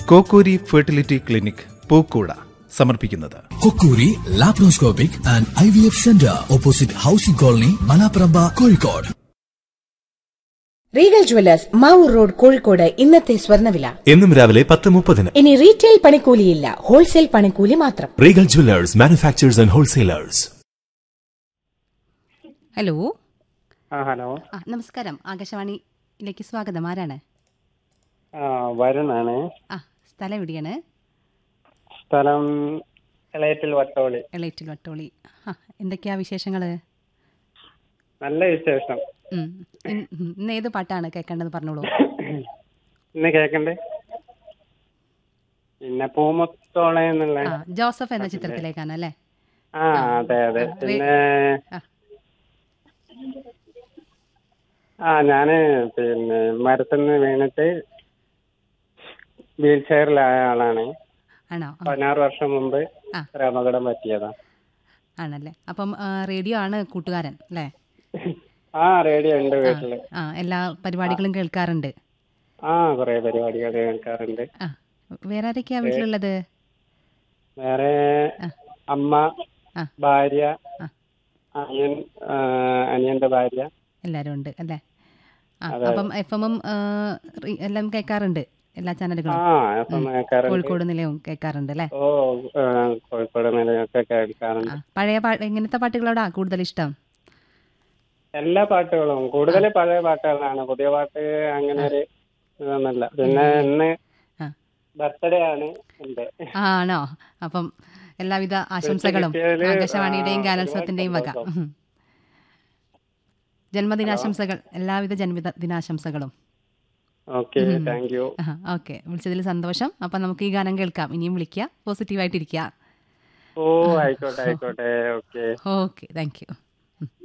കോക്കൂരി fertility clinic പൂക്കൂട സമർപ്പിക്കുന്നത് കൊക്കൂരി laparoscopic and I V F centre opposite housing colony Malaparamba Kozhikode Regal jewellers Mavoor road Kozhikode ഇന്നത്തെ സ്വർണ്ണവില എന്നും രാവിലെ പത്ത് മുപ്പതിന് ഇനി റീറ്റെയിൽ പണിക്കൂലിയില്ല ഹോൾസെയിൽ പണിക്കൂലി മാത്രം Regal jewellers manufacturers and wholesalers hello ആ ഹലോ ആ നമസ്കാരം ആകാശവാണിയിലേക്ക് സ്വാഗതം ആരാണ് ആ വരുണാണ് ആ സ്ഥലം എവിടെയാണ് സ്ഥലം ഇളയറ്റിൽ വട്ടോളി എളേറ്റിൽ വട്ടോളി ആ എന്തൊക്കെയാ വിശേഷങ്ങൾ നല്ല വിശേഷം ഇന്ന് ഏത് പാട്ടാണ് കേൾക്കേണ്ടത് പറഞ്ഞോളൂ ഇന്ന് കേക്കണ്ടേ പിന്നെ പൂമത്തോളെ എന്നുള്ള ആ ജോസഫ് എന്ന ചിത്രത്തിലേക്കാണ് അല്ലേ ആ അതെ അതെ ആ, പിന്നെ ആ. ആ ഞാന് പിന്നെ മരത്തുനിന്ന് വീണിട്ട് വീൽ ചെയറിലായ ആളാണ് ആണോ ആ, പതിനാറ് വർഷം മുമ്പ് ആ. ഒരു അപകടം പറ്റിയതാ ആണല്ലേ അപ്പം ആ, റേഡിയോ ആണ് കൂട്ടുകാരൻ അല്ലേ ആ റേഡിയോ ഉണ്ട് വീട്ടില് ആ എല്ലാ പരിപാടികളും കേൾക്കാറുണ്ട് ആ കുറെ പരിപാടികൾ കേൾക്കാറുണ്ട് ആ വേറെ ആരൊക്കെയാ വീട്ടിലുള്ളത് വേറെ ആ. അമ്മ ആ. ഭാര്യ ആ. അനിയൻ ആ, അനിയന്റെ ഭാര്യ എല്ലാവരും ഉണ്ട് അല്ലേ ആ അതെ. അപ്പം എഫ് എമ്മും എല്ലാം കേൾക്കാറുണ്ട് എല്ലാ ആ ചാനലുകളും എപ്പം കേൾക്കാറുണ്ട് കോഴിക്കോട് നിലയവും കേൾക്കാറുണ്ട് അല്ലേ ഓ ആ, കോഴിക്കോട് നിലയൊക്കെ ആ കേൾക്കാറുണ്ട് പഴയ പാട്ട് എങ്ങനത്തെ പാട്ടുകളോടാ കൂടുതൽ ഇഷ്ടം എല്ലാ പാട്ടുകളും കൂടുതൽ പഴയ പാട്ടുകളാണ് പുതിയ പാട്ട് അങ്ങനെ ഒരു ഇതൊന്നുമില്ല പിന്നെ ഇന്ന് ആ. ബർത്ത്ഡേ ആണ് എന്റെ ആ, ആണോ അപ്പം എല്ലാവിധ ആശംസകളും കിട്ടിയതില്, ആകാശവാണിയുടെയും ആ, ഗാനോത്സവത്തിന്റെയും വക ഒരുപാട് ഉം. ജന്മദിനാശംസകൾ എല്ലാവിധ ജന്മദിന ദിനാശംസകളും ഓക്കെ താങ്ക് യു ഓക്കെ വിളിച്ചതിൽ സന്തോഷം അപ്പം നമുക്ക് ഈ ഗാനം കേൾക്കാം ഇനിയും വിളിക്കുക പോസിറ്റീവായിട്ടിരിക്കുക ഓ ആയിക്കോട്ടെ ആയിക്കോട്ടെ ഓക്കെ ഓക്കെ താങ്ക് യു